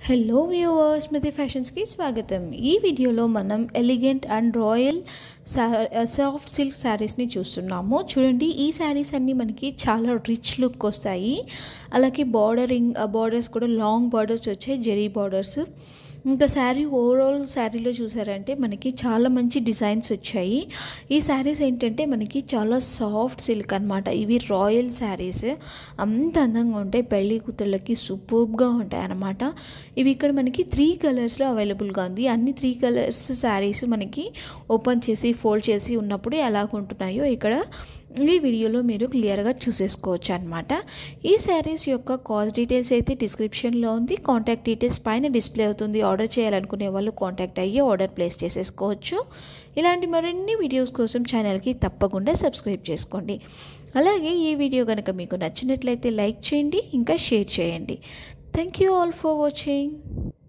hello viewers స్మృతి ఫ్యాషన్స్కి స్వాగతం ఈ వీడియోలో మనం elegant and royal soft silk శారీస్ని చూస్తున్నాము చూడండి ఈ శారీస్ అన్నీ మనకి చాలా రిచ్ లుక్ వస్తాయి అలాగే బార్డరింగ్ బార్డర్స్ కూడా లాంగ్ బార్డర్స్ వచ్చాయి జెరీ బార్డర్స్ ఇంకా శారీ ఓవరాల్ శారీలో చూసారంటే మనకి చాలా మంచి డిజైన్స్ వచ్చాయి ఈ శారీస్ ఏంటంటే మనకి చాలా సాఫ్ట్ సిల్క్ అనమాట ఇవి రాయల్ శారీస్ అంత అందంగా ఉంటాయి పెళ్లి కూతుళ్ళకి సూపర్బ్గా ఉంటాయి అన్నమాట ఇవి ఇక్కడ మనకి త్రీ కలర్స్లో అవైలబుల్గా ఉంది అన్ని త్రీ కలర్స్ శారీస్ మనకి ఓపెన్ చేసి ఫోల్డ్ చేసి ఉన్నప్పుడు ఎలా ఉంటున్నాయో ఇక్కడ ఈ వీడియోలో మీరు క్లియర్గా చూసేసుకోవచ్చు అనమాట ఈ శారీస్ యొక్క కాస్ట్ డీటెయిల్స్ అయితే డిస్క్రిప్షన్లో ఉంది కాంటాక్ట్ డీటెయిల్స్ పైన డిస్ప్లే అవుతుంది ఆర్డర్ చేయాలనుకునే వాళ్ళు కాంటాక్ట్ అయ్యి ఆర్డర్ ప్లేస్ చేసేసుకోవచ్చు ఇలాంటి మరిన్ని వీడియోస్ కోసం ఛానల్కి తప్పకుండా సబ్స్క్రైబ్ చేసుకోండి అలాగే ఈ వీడియో కనుక మీకు నచ్చినట్లయితే లైక్ చేయండి ఇంకా షేర్ చేయండి thank you all for watching